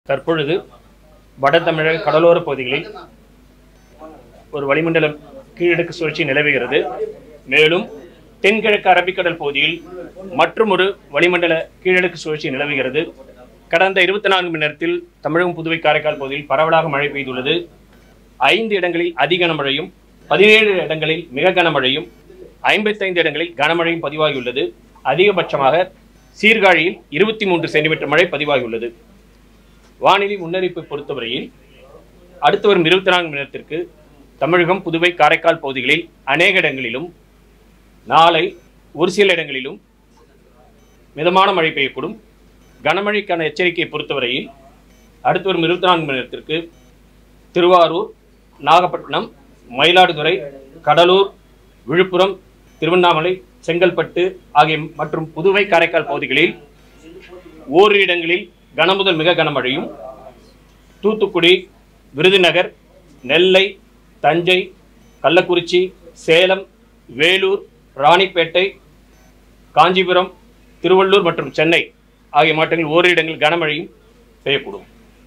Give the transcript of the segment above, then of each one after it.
தற்பொழுது வட தமிழக கடலோர பகுதிகளில் ஒரு வளிமண்டல கீழடுக்கு சுழற்சி நிலவுகிறது மேலும் தென்கிழக்கு அரபிக்கடல் பகுதியில் மற்றும் ஒரு வளிமண்டல கீழடுக்கு சுழற்சி நிலவுகிறது கடந்த இருபத்தி நான்கு மணி நேரத்தில் தமிழகம் புதுவை காரைக்கால் பகுதியில் பரவலாக மழை பெய்துள்ளது ஐந்து இடங்களில் அதி கனமழையும் பதினேழு இடங்களில் மிக கனமழையும் ஐம்பத்தைந்து இடங்களில் கனமழையும் பதிவாகியுள்ளது அதிகபட்சமாக சீர்காழியில் இருபத்தி மூன்று சென்டிமீட்டர் மழை பதிவாகியுள்ளது வானிலை முன்னறிவிப்பை பொறுத்தவரையில் அடுத்து வரும் இருபத்தி நான்கு மணி நேரத்திற்கு தமிழகம் புதுவை காரைக்கால் பகுதிகளில் அநேக இடங்களிலும் நாளை ஒரு சில இடங்களிலும் மிதமான மழை பெய்யக்கூடும் கனமழைக்கான எச்சரிக்கையை பொறுத்தவரையில் அடுத்து வரும் இருபத்தி நான்கு மணி நேரத்திற்கு திருவாரூர் நாகப்பட்டினம் மயிலாடுதுறை கடலூர் விழுப்புரம் திருவண்ணாமலை செங்கல்பட்டு ஆகிய மற்றும் புதுவை காரைக்கால் பகுதிகளில் ஓரிரு இடங்களில் கனமுதல் மிக கனமழையும் தூத்துக்குடி விருதுநகர் நெல்லை தஞ்சை கள்ளக்குறிச்சி சேலம் வேலூர் ராணிப்பேட்டை காஞ்சிபுரம் திருவள்ளூர் மற்றும் சென்னை ஆகிய மாவட்டங்களில் ஓரிரு இடங்களில் கனமழையும் பெய்யக்கூடும்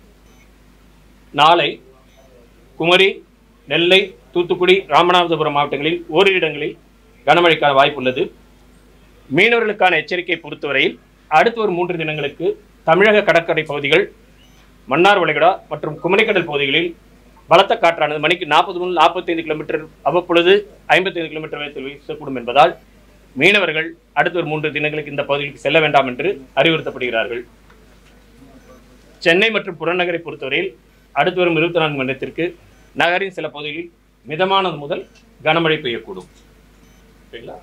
நாளை குமரி நெல்லை தூத்துக்குடி ராமநாதபுரம் மாவட்டங்களில் ஓரிரு இடங்களில் கனமழைக்கான வாய்ப்புள்ளது மீனவர்களுக்கான எச்சரிக்கை பொறுத்தவரையில் அடுத்து வரும் மூன்று தினங்களுக்கு தமிழக கடற்கரை பகுதிகள் மன்னார் வளைகுடா மற்றும் குமரிக்கடல் பகுதிகளில் பலத்த காற்றானது மணிக்கு நாற்பது முதல் நாற்பத்தைந்து கிலோமீட்டர் அவ்வப்பொழுது ஐம்பத்தைந்து கிலோமீட்டர் வேகத்தில் வீசக்கூடும் என்பதால் மீனவர்கள் அடுத்த ஒரு மூன்று தினங்களுக்கு இந்த பகுதிகளுக்கு செல்ல வேண்டாம் என்று அறிவுறுத்தப்படுகிறார்கள் சென்னை மற்றும் புறநகரை பொறுத்தவரையில் அடுத்து வரும் இருபத்தி நான்கு மணி நேரத்திற்கு நகரின் சில பகுதிகளில் மிதமானது முதல் கனமழை பெய்யக்கூடும் சரிங்களா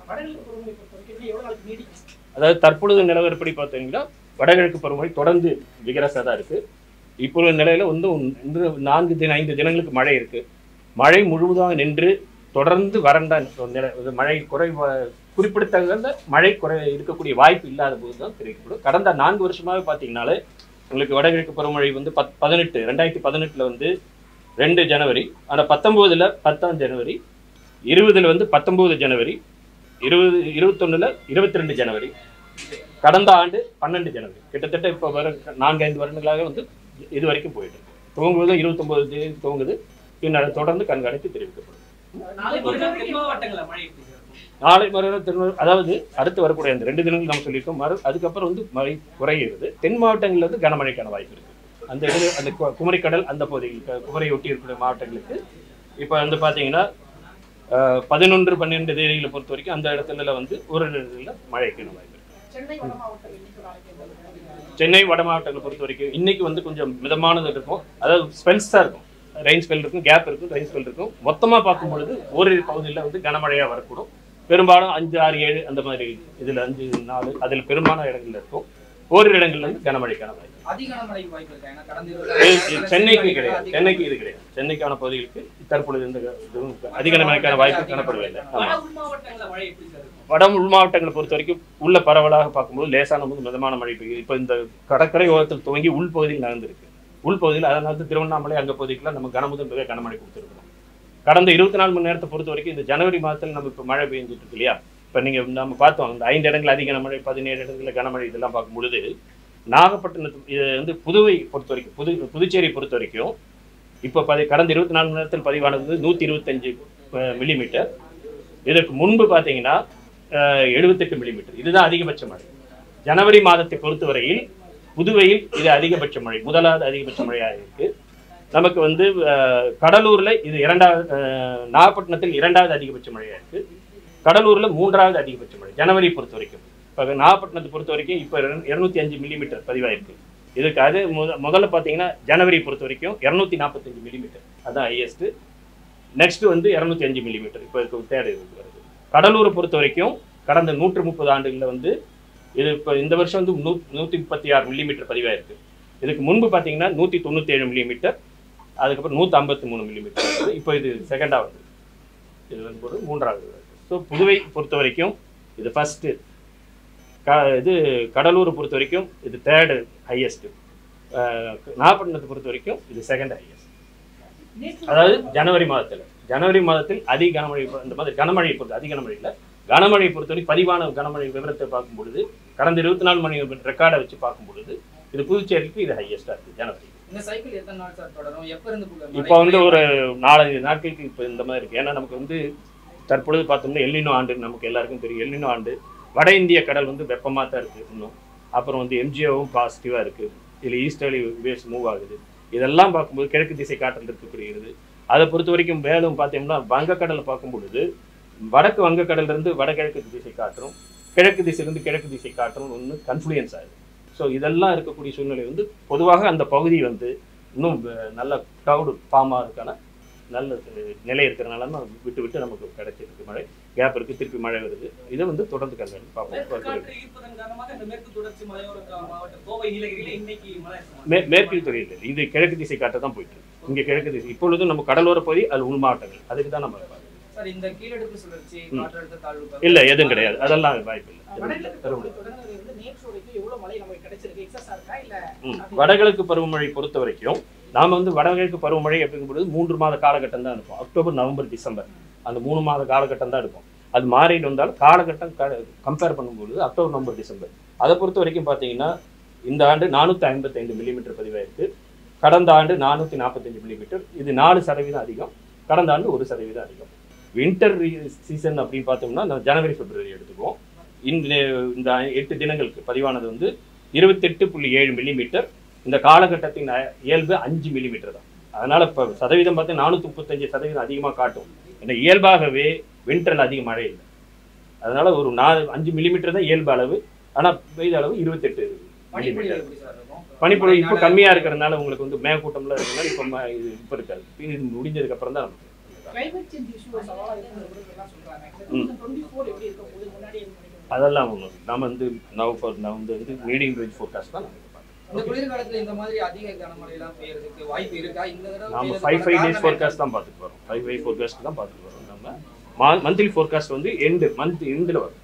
அதாவது தற்பொழுது நிலவரப்படி பார்த்தீங்கன்னா வடகிழக்கு பருவமழை தொடர்ந்து விகரசாக தான் இருக்கு இப்போ நிலையில வந்து இன்று நான்கு தின ஐந்து தினங்களுக்கு மழை இருக்கு மழை முழுவதுமாக நின்று தொடர்ந்து வறண்ட நிலை இது மழை குறை குறிப்பிடத்தகுந்த மழை குறை இருக்கக்கூடிய வாய்ப்பு இல்லாத போது தான் தெரிவிக்கப்படும் கடந்த நான்கு வருஷமாவே பார்த்தீங்கன்னாலே உங்களுக்கு வடகிழக்கு பருவமழை வந்து பத் பதினெட்டு ரெண்டாயிரத்தி பதினெட்டில் வந்து ரெண்டு ஜனவரி ஆனால் பத்தொம்போதில் பத்தாம் ஜனவரி இருபதுல வந்து பத்தொம்போது ஜனவரி இருபது இருபத்தொன்னுல இருபத்தி ரெண்டு ஜனவரி கடந்த ஆண்டு பன்னெண்டு ஜனவரி கிட்டத்தட்ட இப்போ வர நான்கு ஐந்து வருடங்களாக வந்து இது வரைக்கும் போயிட்டு இருக்கு. துவங்குவதும் இருபத்தொன்பது தேதி துவங்குது பின்னர் தொடர்ந்து கண்காணித்து தெரிவிக்கப்படும் நாளை மறுநாள் தென் மாவட்டங்கள்ல மழை எப்படி இருக்கும்? நாளை மறுநாள் திருநெல் அதாவது அடுத்து வரக்கூடிய அந்த ரெண்டு தினங்கள் நம்ம சொல்லியிருக்கோம் மறு அதுக்கப்புறம் வந்து மழை குறைகிறது தென் மாவட்டங்களில் வந்து கனமழைக்கான வாய்ப்பு இருக்கு அந்த இது அந்த கு- குமரிக்கடல் அந்த பகுதிகளுக்கு குமரியை ஒட்டி இருக்கக்கூடிய மாவட்டங்களுக்கு இப்போ வந்து பார்த்தீங்கன்னா பதினொன்று பன்னெண்டு தேதிகளை பொறுத்த வரைக்கும் அந்த இடத்துல வந்து ஒரு இடத்துல மழைக்கான வாய்ப்பு இருக்கு சென்னை வட மாவட்டம் இன்னைக்கு நாளைக்கு எந்த அளவுக்கு இருக்கும்? சென்னை வட மாவட்டங்களை பொறுத்த வரைக்கும் இன்னைக்கு வந்து கொஞ்சம் மிதமானது இருக்கும் அதாவது ஸ்பெல்ஸாக இருக்கும் ரெயின் ஸ்பெல் இருக்கும் கேப் இருக்கும் ரெயின் ஸ்பெல் இருக்கும் மொத்தமாக பார்க்கும் பொழுது ஓரிரு பகுதியில் வந்து கனமழையாக வரக்கூடும் பெரும்பாலும் அஞ்சு ஆறு ஏழு அந்த மாதிரி இதில் அஞ்சு நாலு அதில் பெரும்பாலான இடங்கள்ல இருக்கும் ஓரிரு இடங்கள்ல இருந்து கனமழைக்கான வாய்ப்பு அதிக கனமழை வாய்ப்பு இருக்கா? ஏன்னா கடந்த இது- இது இருபது சென்னைக்கு நாட்களாக கிடையாது அதிக சென்னைக்கு இது கிடையாது சென்னைக்கான பகுதிகளுக்கு தற்பொழுது இந்த இதுவும் அதிக கனமழைக்கான வாய்ப்பு காணப்படவில்லை வட ஆமா உள் மாவட்டங்கள்ல மழை எப்படி சார் இருக்கும்? வட உள் மாவட்டங்களை பொறுத்த வரைக்கும் உள்ள பரவலாக பார்க்கும்போது லேசான போது மிதமான மழை பெய்யுது இப்போ இந்த கடற்கரை ஓரத்தில் துவங்கி உள் பகுதியில் நகர்ந்திருக்கு உள் பகுதியில் அதனால தான் திருவண்ணாமலை அங்க பகுதிக்கெல்லாம் நம்ம கனமுதல் மிக கனமழை கொடுத்துருக்கோம் கடந்த இருபத்தி நாலு மணி நேரத்தை பொறுத்த வரைக்கும் இந்த ஜனவரி மாதத்தில் நம்ம இப்போ மழை பெய்ஞ்சிட்டு இருக்கு இல்லையா இப்போ நீங்க நம்ம பார்த்தோம் இந்த ஐந்து இடங்கள் அதிக கனமழை பதினேழு இடங்களில் கனமழை இதெல்லாம் பார்க்கும் பொழுது நாகப்பட்டினத்து இது வந்து புதுவை பொறுத்த வரைக்கும் புது புதுச்சேரி பொறுத்த வரைக்கும் இப்போ பதி கடந்த இருபத்தி நாலு மணி நேரத்தில் பதிவானது நூற்றி இருபத்தஞ்சு மில்லிமீட்டர் இதற்கு முன்பு பார்த்தீங்கன்னா எழுபத்தெட்டு மில்லிமீட்டர் இதுதான் அதிகபட்ச மழை ஜனவரி மாதத்தை பொறுத்தவரையில் புதுவையில் இது அதிகபட்ச மழை முதலாவது அதிகபட்ச மழையாக இருக்கு நமக்கு வந்து அஹ், கடலூர்ல இது இரண்டாவது அஹ், நாகப்பட்டினத்தில் இரண்டாவது அதிகபட்ச மழையா இருக்கு கடலூர்ல மூன்றாவது அதிகபட்ச மழை ஜனவரி பொறுத்த வரைக்கும் இப்போ நாகப்பட்டினத்தை பொறுத்த வரைக்கும் இப்போ இருநூத்தி அஞ்சு மில்லிமீட்டர் பதிவாயிருக்கு இதுக்கு அது முத முதல்ல பார்த்தீங்கன்னா ஜனவரி பொறுத்த வரைக்கும் இரநூத்தி நாற்பத்தஞ்சு மில்லிமீட்டர் அதுதான் ஹையஸ்ட் நெக்ஸ்ட் வந்து இரநூத்தி அஞ்சு மில்லிமீட்டர் இப்போ இருக்க தேர்ட் இது வருது கடலூரை பொறுத்த வரைக்கும் கடந்த நூற்று முப்பது ஆண்டுகளில் வந்து இது இப்போ இந்த வருஷம் வந்து நூ நூற்றி முப்பத்தி ஆறு மில்லிமீட்டர் பதிவாயிருக்கு இதுக்கு முன்பு பார்த்தீங்கன்னா நூற்றி தொண்ணூற்றி ஏழு மில்லிமீட்டர் அதுக்கப்புறம் நூற்றி ஐம்பத்தி மூணு மில்லிமீட்டர் இப்போ இது செகண்டாக வருது இது வந்து ஒரு மூன்றாவது ஸோ புதுவை பொறுத்த வரைக்கும் இது ஃபஸ்ட்டு க இது கடலூரை பொறுத்த வரைக்கும் இது தேர்டு ஹையஸ்ட்டு நாகப்பட்டினத்தை பொறுத்த வரைக்கும் இது செகண்ட் ஹையஸ்ட் நேற்று அதாவது ஜனவரி மாதத்தில் ஜனவரி மாதத்தில் அதிக கனமழை பொ- இந்த மாதிரி கனமழையை பொறுத்து அதிக கனமழை இல்லை கனமழையை பொறுத்தவரை பதிவான கனமழை விவரத்தை பார்க்கும் பொழுது கடந்த இருபத்தி நாலு மணி ரெக்கார்டை வச்சு பார்க்கும் பொழுது இது புதுச்சேரிக்கு இது ஹையஸ்டாக இருக்குது ஜனவரி இந்த சைக்கிள் எத்தனை நாள் சார் தொடரும் எப்ப இருந்து புக- மழை இப்போ வந்து பெய்யும்? ஒரு நாலஞ்சு நாட்களுக்கு இப்போ இந்த மாதிரி இருக்கு ஏன்னா நமக்கு வந்து தற்பொழுது பார்த்தோம்னா எல்லினோ ஆண்டு நமக்கு எல்லாருக்கும் தெரியும் எல்லினோ ஆண்டு வட இந்திய கடல் வந்து வெப்பமாக தான் இருக்குது இன்னும் அப்புறம் வந்து எம்ஜிஓவும் பாசிட்டிவாக இருக்குது இதில் ஈஸ்டர்லி வேவ்ஸ் மூவ் ஆகுது இதெல்லாம் பார்க்கும்போது கிழக்கு திசை காற்றல் இருக்கக்கூடியது அதை பொறுத்த வரைக்கும் மேலும் பார்த்தோம்னா வங்கக்கடலை பார்க்கும் பொழுது வடக்கு வங்கக்கடல்ல இருந்து வடகிழக்கு திசை காற்றும் கிழக்கு திசையிலிருந்து கிழக்கு திசை காற்றும் ஒன்று கன்ஃப்ளூயன்ஸ் ஆகுது ஸோ இதெல்லாம் இருக்கக்கூடிய சூழ்நிலை வந்து பொதுவாக அந்த பகுதி வந்து இன்னும் வ- நல்ல க்ளவுடு ஃபார்ம் ஆகிறதுக்கான நல்ல அஹ், நிலை இருக்கிறனால தான் விட்டு விட்டு நமக்கு கிடைச்சிருக்கு மழை கேப் இருக்கு திருப்பி மழை வருது இதை வந்து தொடர்ந்து கண்காணி மேற்கு பார்ப்போம் காற்று ஈர்ப்பதன் காரணமாக இந்த மேற்கு தொடர்ச்சி மலையோர கா- மாவட்டம் கோவை நீலகிரியில இன்னைக்கு மழை இருக்குமா? மே மேற்கு துறையில் இது கிழக்கு திசை காட்ட தான் போயிட்டு இருக்கு இங்கே கிழக்கு திசை இப்பொழுது நம்ம கடலோர பகுதி அது உள் மாவட்டங்கள் அதுக்கு தான் நம்ம பார்க்கணும். சார் இந்த கீழடுக்கு சுழற்சி ம். காற்றழுத்த தாழ்வு பகுதி- இல்ல எதுவும் கிடையாது அதெல்லாம் வாய்ப்பு இல்லை வடகிழக்கு பெருமழை. பருவமழை தொடங்குனதுல இருந்து நேற்று வரைக்கும் எவ்வளவு மழை நமக்கு கிடைச்சிருக்கு எக்ஸஸா இருக்கா இல்ல ம். வடகிழக்கு பருவமழை பொறுத்த வரைக்கும் நாம வந்து வடகிழக்கு பருவமழை அப்படிங்கும்போது மூன்று மாத காலகட்டம் தான் இருக்கும் அக்டோபர் நவம்பர் டிசம்பர் அந்த மூணு மாத காலகட்டம் தான் இருக்கும் அது மாறிட்டு வந்தாலும் காலகட்டம் கம்பேர் பண்ணும்போது அக்டோபர் நவம்பர் டிசம்பர் அதை பொறுத்த வரைக்கும் பார்த்தீங்கன்னா இந்த ஆண்டு நானூற்றி ஐம்பத்தைந்து மில்லிமீட்டர் பதிவாயிருக்கு கடந்த ஆண்டு நானூற்றி நாற்பத்தஞ்சு மில்லிமீட்டர் இது நாலு சதவீதம் அதிகம் கடந்த ஆண்டு ஒரு சதவீதம் அதிகம் வின்டர் சீசன் அப்படின்னு பார்த்தோம்னா நம்ம ஜனவரி பிப்ரவரி எடுத்துக்குவோம் இந்த இந்த எட்டு தினங்களுக்கு பதிவானது வந்து இருபத்தெட்டு புள்ளி ஏழு மில்லிமீட்டர் இந்த காலகட்டத்தின் அ- இயல்பு அஞ்சு மில்லிமீட்டர் தான் அதனால இப்போ சதவீதம் பார்த்து நானூற்றி முப்பத்தஞ்சு சதவீதம் அதிகமாக காட்டும் ஏன்னா இயல்பாகவே வின்டரில் அதிக மழை இல்லை அதனால ஒரு நாலு அஞ்சு மில்லிமீட்டர் தான் இயல்பு அளவு ஆனால் பெய்த அளவு இருபத்தெட்டு பனிப்பொழிவு மில்லிமீட்டர் எப்படி சார் இருக்கும்? பனிப்பொழிவு இப்போ மழைனால- கம்மியாக இருக்கிறதுனால உங்களுக்கு வந்து மேகக்கூட்டம்லாம் இருக்கிறதுனால இப்போ ம- இது இப்போ இருக்காது இது முடிஞ்சதுக்கு அப்புறம் தான் நமக்கு கிளைமேட் சேஞ்ச் இஷ்யூ சவாலா இருக்குன்னு எல்லாம் சொல்றாங்க ம். 2024 எப்படி இருக்க போகுது முன்னாடி என்ன நினைக்கிறீங்க? அதெல்லாம் ஒன்று நம்ம வந்து நவ் நான் வந்து வந்து மீடியம் ரேஞ்ச் ஃபோர்காஸ்ட் தான் நாங்கள் பார்க்கறோம் இந்த குளிர்காலத்துல இந்த மாதிரி அதிக கனமழை எல்லாம் பெய்யறதுக்கு வாய்ப்பு இருக்கா இந்த தடவை நாம பெய்யறதுக்கான ஃபைவ் ஃபைவ் டேஸ் காரணம் ஃபோர்காஸ்ட் தான் பார்த்துட்டு வரோம் ஃபைவ் ஃபைவ் ஃபோர்காஸ்ட் தான் பார்த்துட்டு வரோம் நம்ம மந்த்லி ஃபோர்காஸ்ட் வந்து எண்டு மந்த் எண்டில் வரும்